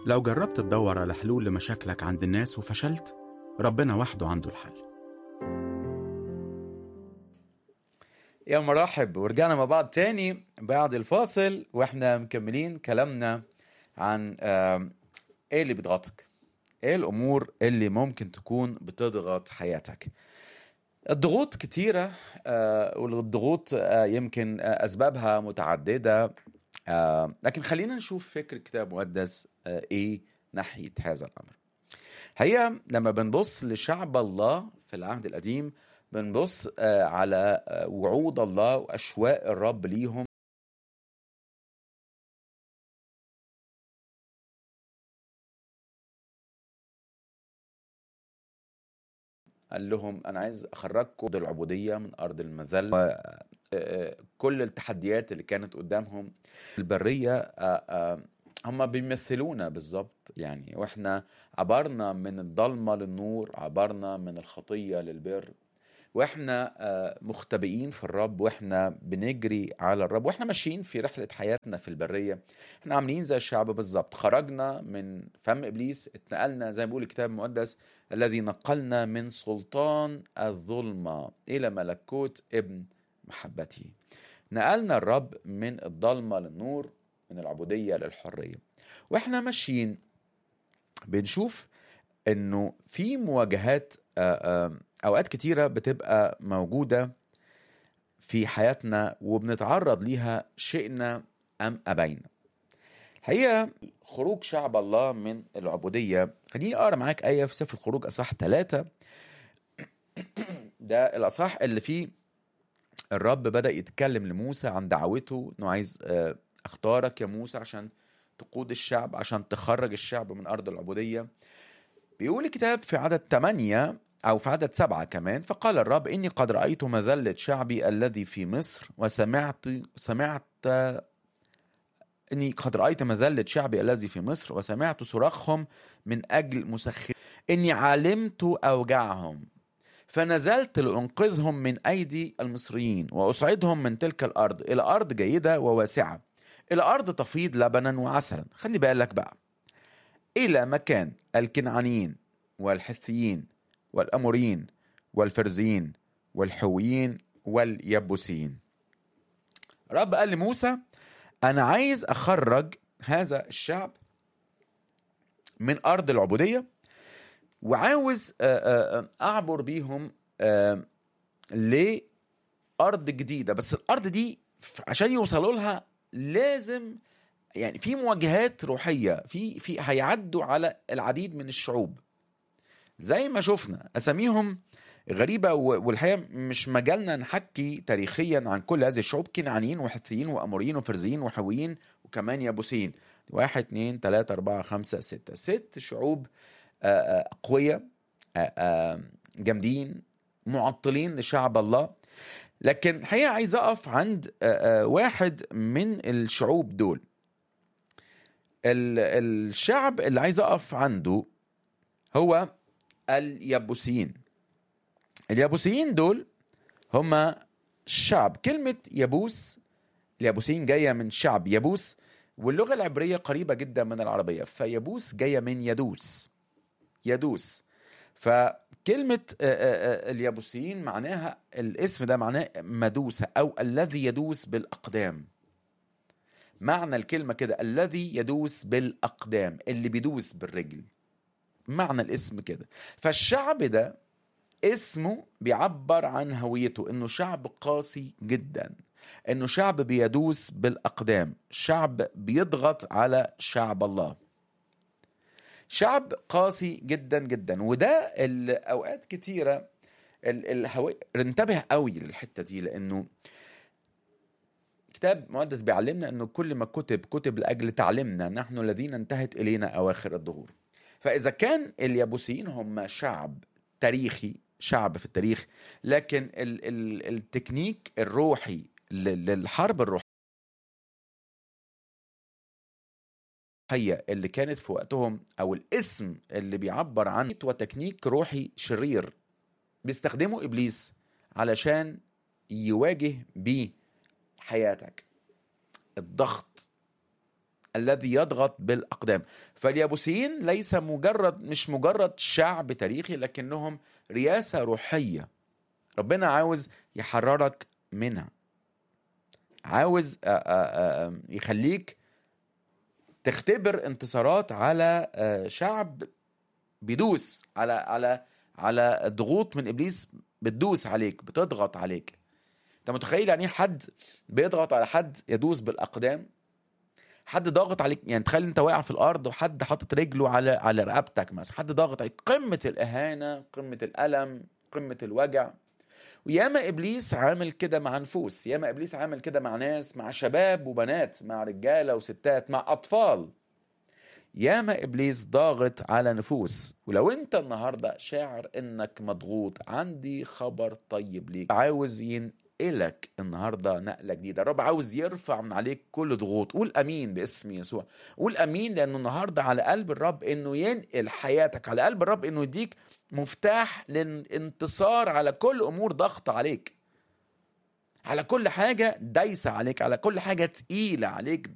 لو جربت تدور على حلول لمشاكلك عند الناس وفشلت ربنا وحده عنده الحل يا مرحب ورجعنا مع بعض تاني بعد الفاصل واحنا مكملين كلامنا عن آم، ايه اللي بيضغطك ايه الامور اللي ممكن تكون بتضغط حياتك الضغوط كتيرة آه، والضغوط آه، يمكن آه، أسبابها متعددة آه، لكن خلينا نشوف فكر الكتاب المقدس آه، إيه ناحية هذا الأمر هي لما بنبص لشعب الله في العهد القديم بنبص آه، على آه، وعود الله وأشواق الرب ليهم قال لهم انا عايز اخرجكم من العبوديه من ارض المذله آه، آه، كل التحديات اللي كانت قدامهم البريه آه، آه، هم بيمثلونا بالظبط يعني واحنا عبرنا من الضلمه للنور عبرنا من الخطيه للبر واحنا آه، مختبئين في الرب واحنا بنجري على الرب واحنا ماشيين في رحله حياتنا في البريه احنا عاملين زي الشعب بالظبط خرجنا من فم ابليس اتنقلنا زي ما بيقول الكتاب المقدس الذي نقلنا من سلطان الظلمه الى ملكوت ابن محبته نقلنا الرب من الضلمه للنور من العبوديه للحريه واحنا ماشيين بنشوف انه في مواجهات آه، آه، اوقات كتيره بتبقى موجوده في حياتنا وبنتعرض ليها شئنا ام ابينا الحقيقه خروج شعب الله من العبوديه خليني اقرا معاك ايه في سفر الخروج اصح ثلاثة ده الاصحاح اللي فيه الرب بدا يتكلم لموسى عن دعوته انه عايز آه، اختارك يا موسى عشان تقود الشعب عشان تخرج الشعب من ارض العبوديه بيقول الكتاب في عدد 8 أو في عدد سبعة كمان فقال الرب إني قد رأيت مذلة شعبي الذي في مصر وسمعت سمعت إني قد رأيت مذلة شعبي الذي في مصر وسمعت صراخهم من أجل مسخر إني علمت أوجاعهم فنزلت لأنقذهم من أيدي المصريين وأصعدهم من تلك الأرض إلى أرض جيدة وواسعة إلى أرض تفيض لبنا وعسلا خلي بالك بقى إلى مكان الكنعانيين والحثيين والأموريين والفرزيين والحويين واليبوسيين رب قال لموسى أنا عايز أخرج هذا الشعب من أرض العبودية وعاوز آه، آه، آه، أعبر بيهم آه، لأرض جديدة بس الأرض دي ف- عشان يوصلوا لها لازم يعني في مواجهات روحيه في في هيعدوا على العديد من الشعوب زي ما شفنا اساميهم غريبة و- والحقيقة مش مجالنا نحكي تاريخيا عن كل هذه الشعوب كنعانيين وحثيين وأموريين وفرزيين وحويين وكمان يابوسيين واحد اتنين تلاتة أربعة خمسة ستة ست شعوب آه، آه، أقوياء آه، آه، جامدين معطلين لشعب الله لكن الحقيقة عايز أقف عند آه، آه، واحد من الشعوب دول ال- الشعب اللي عايز اقف عنده هو اليابوسيين اليابوسيين دول هم شعب كلمة يبوس اليابوسيين جاية من شعب يبوس واللغة العبرية قريبة جدا من العربية فيبوس جاية من يدوس يدوس فكلمة آه، آه، آه، اليابوسيين معناها الاسم ده معناه مدوسة أو الذي يدوس بالأقدام معنى الكلمة كده الذي يدوس بالأقدام اللي بيدوس بالرجل معنى الاسم كده فالشعب ده اسمه بيعبر عن هويته انه شعب قاسي جدا انه شعب بيدوس بالاقدام شعب بيضغط على شعب الله شعب قاسي جدا جدا وده الاوقات كتيره ال- الهوي... انتبه قوي للحته دي لانه كتاب مقدس بيعلمنا انه كل ما كتب كتب لاجل تعليمنا نحن الذين انتهت الينا اواخر الدهور فاذا كان اليابوسيين هم شعب تاريخي شعب في التاريخ لكن ال ال التكنيك الروحي لل- للحرب الروحيه اللي كانت في وقتهم او الاسم اللي بيعبر عن وتكنيك روحي شرير بيستخدمه ابليس علشان يواجه بيه حياتك الضغط الذي يضغط بالاقدام فاليابوسيين ليس مجرد مش مجرد شعب تاريخي لكنهم رياسه روحيه ربنا عاوز يحررك منها عاوز آه، آه، آه، يخليك تختبر انتصارات على آه، شعب بيدوس على على على ضغوط من ابليس بتدوس عليك بتضغط عليك انت متخيل يعني ايه حد بيضغط على حد يدوس بالاقدام حد ضاغط عليك يعني تخيل انت واقع في الارض وحد حاطط رجله على على رقبتك مثلا حد ضاغط عليك قمه الاهانه قمه الالم قمه الوجع وياما ابليس عامل كده مع نفوس ياما ابليس عامل كده مع ناس مع شباب وبنات مع رجاله وستات مع اطفال ياما ابليس ضاغط على نفوس ولو انت النهارده شاعر انك مضغوط عندي خبر طيب ليك عاوز ينقلك النهارده نقله جديده الرب عاوز يرفع من عليك كل ضغوط قول امين باسم يسوع قول امين لانه النهارده على قلب الرب انه ينقل حياتك على قلب الرب انه يديك مفتاح للانتصار على كل امور ضغط عليك على كل حاجه دايسه عليك على كل حاجه تقيله عليك